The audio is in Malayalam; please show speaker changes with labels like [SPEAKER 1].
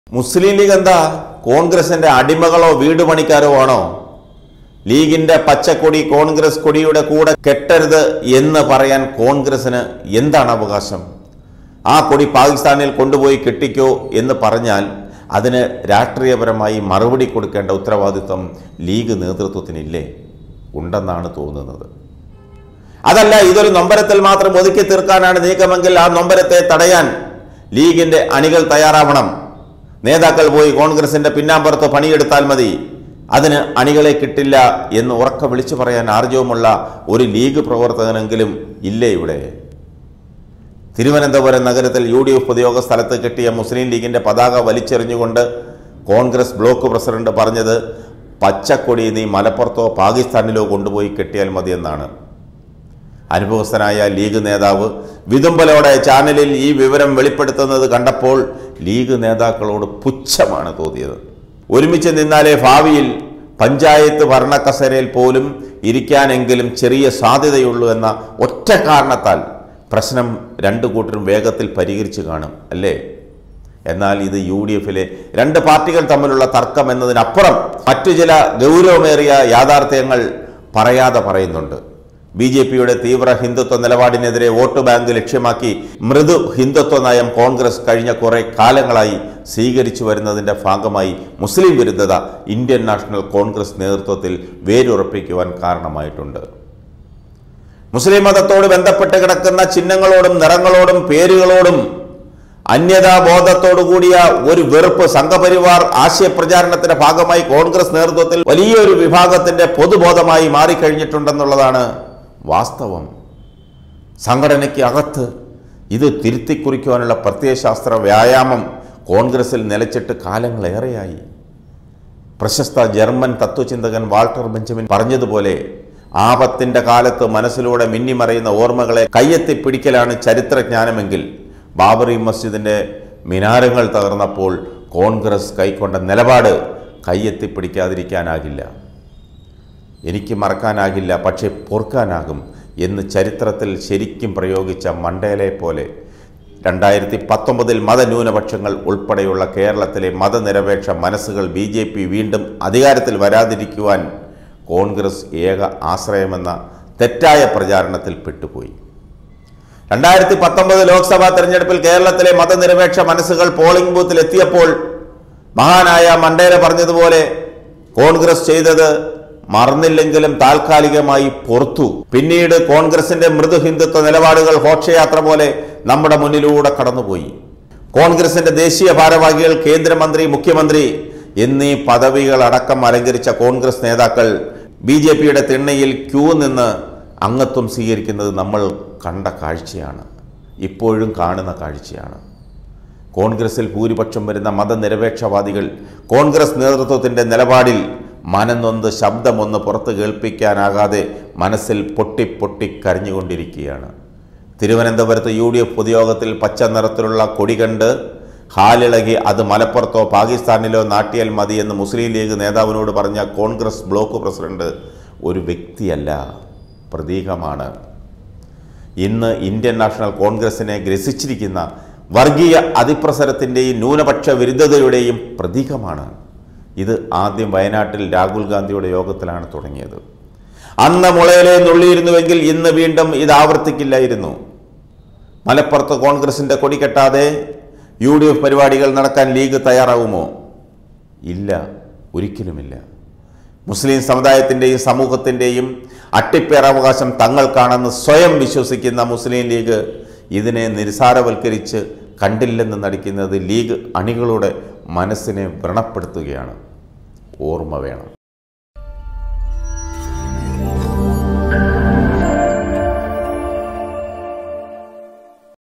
[SPEAKER 1] മുസ്ലിം ലീഗ് എന്താ കോൺഗ്രസിന്റെ അടിമകളോ വീട് പണിക്കാരോ ആണോ ലീഗിന്റെ പച്ചക്കൊടി കോൺഗ്രസ് കൊടിയുടെ കൂടെ കെട്ടരുത് എന്ന് പറയാൻ കോൺഗ്രസിന് എന്താണ് അവകാശം ആ കൊടി പാകിസ്ഥാനിൽ കൊണ്ടുപോയി കെട്ടിക്കോ എന്ന് പറഞ്ഞാൽ അതിന് രാഷ്ട്രീയപരമായി മറുപടി കൊടുക്കേണ്ട ഉത്തരവാദിത്വം ലീഗ് നേതൃത്വത്തിനില്ലേ ഉണ്ടെന്നാണ് തോന്നുന്നത് അതല്ല ഇതൊരു നൊമ്പരത്തിൽ മാത്രം ഒതുക്കി തീർക്കാനാണ് നീക്കമെങ്കിൽ ആ നൊമ്പരത്തെ തടയാൻ ലീഗിന്റെ അണികൾ തയ്യാറാവണം നേതാക്കൾ പോയി കോൺഗ്രസിന്റെ പിന്നാമ്പുറത്ത് പണിയെടുത്താൽ മതി അതിന് അണികളെ കിട്ടില്ല എന്ന് ഉറക്ക വിളിച്ചു പറയാൻ ആർജവുമുള്ള ഒരു ലീഗ് പ്രവർത്തകനെങ്കിലും ഇല്ലേ ഇവിടെ തിരുവനന്തപുരം നഗരത്തിൽ യു ഡി എഫ് പൊതുയോഗ സ്ഥലത്ത് കിട്ടിയ മുസ്ലിം ലീഗിന്റെ പതാക വലിച്ചെറിഞ്ഞുകൊണ്ട് കോൺഗ്രസ് ബ്ലോക്ക് പ്രസിഡന്റ് പറഞ്ഞത് പച്ചക്കൊടി നീ മലപ്പുറത്തോ പാകിസ്ഥാനിലോ കൊണ്ടുപോയി കെട്ടിയാൽ മതിയെന്നാണ് അനുഭവസ്ഥനായ ലീഗ് നേതാവ് വിതുമ്പലോടെ ചാനലിൽ ഈ വിവരം വെളിപ്പെടുത്തുന്നത് കണ്ടപ്പോൾ ലീഗ് നേതാക്കളോട് പുച്ഛമാണ് തോന്നിയത് ഒരുമിച്ച് നിന്നാലേ ഭാവിയിൽ പഞ്ചായത്ത് ഭരണക്കസേരയിൽ പോലും ഇരിക്കാനെങ്കിലും ചെറിയ സാധ്യതയുള്ളൂ എന്ന ഒറ്റ കാരണത്താൽ പ്രശ്നം രണ്ടു കൂട്ടരും വേഗത്തിൽ പരിഹരിച്ചു കാണും അല്ലേ എന്നാൽ ഇത് യു ഡി എഫിലെ രണ്ട് പാർട്ടികൾ തമ്മിലുള്ള തർക്കം എന്നതിനപ്പുറം മറ്റു ചില ഗൗരവമേറിയ യാഥാർത്ഥ്യങ്ങൾ പറയാതെ പറയുന്നുണ്ട് ബി ജെ പിയുടെ തീവ്ര ഹിന്ദുത്വ നിലപാടിനെതിരെ വോട്ട് ബാങ്ക് ലക്ഷ്യമാക്കി മൃദു ഹിന്ദുത്വ നയം കോൺഗ്രസ് കഴിഞ്ഞ കുറെ കാലങ്ങളായി സ്വീകരിച്ചു വരുന്നതിന്റെ ഭാഗമായി മുസ്ലിം വിരുദ്ധത ഇന്ത്യൻ നാഷണൽ കോൺഗ്രസ് നേതൃത്വത്തിൽ വേരുറപ്പിക്കുവാൻ കാരണമായിട്ടുണ്ട് മുസ്ലിം മതത്തോട് ബന്ധപ്പെട്ട് കിടക്കുന്ന ചിഹ്നങ്ങളോടും നിറങ്ങളോടും പേരുകളോടും അന്യതാബോധത്തോടു കൂടിയ ഒരു വെറുപ്പ് സംഘപരിവാർ ആശയപ്രചാരണത്തിന്റെ ഭാഗമായി കോൺഗ്രസ് നേതൃത്വത്തിൽ വലിയൊരു വിഭാഗത്തിന്റെ പൊതുബോധമായി മാറിക്കഴിഞ്ഞിട്ടുണ്ടെന്നുള്ളതാണ് വാസ്തവം സംഘടനയ്ക്ക് അകത്ത് ഇത് തിരുത്തിക്കുറിക്കുവാനുള്ള പ്രത്യയശാസ്ത്ര വ്യായാമം കോൺഗ്രസിൽ നിലച്ചിട്ട് കാലങ്ങളേറെയായി പ്രശസ്ത ജർമ്മൻ തത്വചിന്തകൻ വാൾട്ടർ ബെഞ്ചമിൻ പറഞ്ഞതുപോലെ ആപത്തിന്റെ കാലത്ത് മനസ്സിലൂടെ മിന്നിമറയുന്ന ഓർമ്മകളെ കയ്യെത്തിപ്പിടിക്കലാണ് ചരിത്രജ്ഞാനമെങ്കിൽ ബാബറി മസ്ജിദിന്റെ മിനാരങ്ങൾ തകർന്നപ്പോൾ കോൺഗ്രസ് കൈക്കൊണ്ട നിലപാട് കയ്യെത്തിപ്പിടിക്കാതിരിക്കാനാകില്ല എനിക്ക് മറക്കാനാകില്ല പക്ഷേ പൊറുക്കാനാകും എന്ന് ചരിത്രത്തിൽ ശരിക്കും പ്രയോഗിച്ച മണ്ടേലയെ പോലെ രണ്ടായിരത്തി പത്തൊമ്പതിൽ മതന്യൂനപക്ഷങ്ങൾ ഉൾപ്പെടെയുള്ള കേരളത്തിലെ മതനിരപേക്ഷ മനസ്സുകൾ ബി ജെ പി വീണ്ടും അധികാരത്തിൽ വരാതിരിക്കുവാൻ കോൺഗ്രസ് ഏക ആശ്രയമെന്ന തെറ്റായ പ്രചാരണത്തിൽ പെട്ടുപോയി രണ്ടായിരത്തി പത്തൊമ്പത് ലോക്സഭാ തെരഞ്ഞെടുപ്പിൽ കേരളത്തിലെ മതനിരപേക്ഷ മനസ്സുകൾ പോളിംഗ് ബൂത്തിൽ എത്തിയപ്പോൾ മഹാനായ മണ്ടേല പറഞ്ഞതുപോലെ കോൺഗ്രസ് ചെയ്തത് മറന്നില്ലെങ്കിലും താൽക്കാലികമായി പുറത്തു പിന്നീട് കോൺഗ്രസിന്റെ മൃദു ഹിന്ദുത്വ നിലപാടുകൾ ഘോഷയാത്ര പോലെ നമ്മുടെ മുന്നിലൂടെ കടന്നുപോയി കോൺഗ്രസിന്റെ ദേശീയ ഭാരവാഹികൾ കേന്ദ്രമന്ത്രി മുഖ്യമന്ത്രി എന്നീ പദവികൾ അടക്കം അലങ്കരിച്ച കോൺഗ്രസ് നേതാക്കൾ ബി ജെ പിയുടെ തിണ്ണയിൽ ക്യൂ നിന്ന് അംഗത്വം സ്വീകരിക്കുന്നത് നമ്മൾ കണ്ട കാഴ്ചയാണ് ഇപ്പോഴും കാണുന്ന കാഴ്ചയാണ് കോൺഗ്രസിൽ ഭൂരിപക്ഷം വരുന്ന മതനിരപേക്ഷവാദികൾ കോൺഗ്രസ് നേതൃത്വത്തിൻ്റെ നിലപാടിൽ മനനൊന്ന് ശബ്ദമൊന്ന് പുറത്ത് കേൾപ്പിക്കാനാകാതെ മനസ്സിൽ പൊട്ടി പൊട്ടി കരഞ്ഞുകൊണ്ടിരിക്കുകയാണ് തിരുവനന്തപുരത്ത് യു ഡി എഫ് പൊതുയോഗത്തിൽ പച്ച നിറത്തിലുള്ള കൊടി കണ്ട് ഹാലിളകി അത് മലപ്പുറത്തോ പാകിസ്ഥാനിലോ നാട്ടിയാൽ മതി എന്ന് മുസ്ലിം ലീഗ് നേതാവിനോട് പറഞ്ഞ കോൺഗ്രസ് ബ്ലോക്ക് പ്രസിഡന്റ് ഒരു വ്യക്തിയല്ല പ്രതീകമാണ് ഇന്ന് ഇന്ത്യൻ നാഷണൽ കോൺഗ്രസിനെ ഗ്രസിച്ചിരിക്കുന്ന വർഗീയ അതിപ്രസരത്തിൻ്റെയും ന്യൂനപക്ഷ വിരുദ്ധതയുടെയും പ്രതീകമാണ് ഇത് ആദ്യം വയനാട്ടിൽ രാഹുൽ ഗാന്ധിയുടെ യോഗത്തിലാണ് തുടങ്ങിയത് അന്ന് മുളയിലെ നുള്ളിയിരുന്നുവെങ്കിൽ ഇന്ന് വീണ്ടും ഇത് ആവർത്തിക്കില്ലായിരുന്നു മലപ്പുറത്ത് കോൺഗ്രസിൻ്റെ കൊടി കെട്ടാതെ യു ഡി എഫ് പരിപാടികൾ നടക്കാൻ ലീഗ് തയ്യാറാവുമോ ഇല്ല ഒരിക്കലുമില്ല മുസ്ലിം സമുദായത്തിൻ്റെയും സമൂഹത്തിൻ്റെയും അട്ടിപ്പേറാവകാശം തങ്ങൾക്കാണെന്ന് സ്വയം വിശ്വസിക്കുന്ന മുസ്ലിം ലീഗ് ഇതിനെ നിരുസാരവൽക്കരിച്ച് കണ്ടില്ലെന്ന് നടിക്കുന്നത് ലീഗ് അണികളുടെ മനസ്സിനെ വ്രണപ്പെടുത്തുകയാണ് ഓർമ്മ വേണം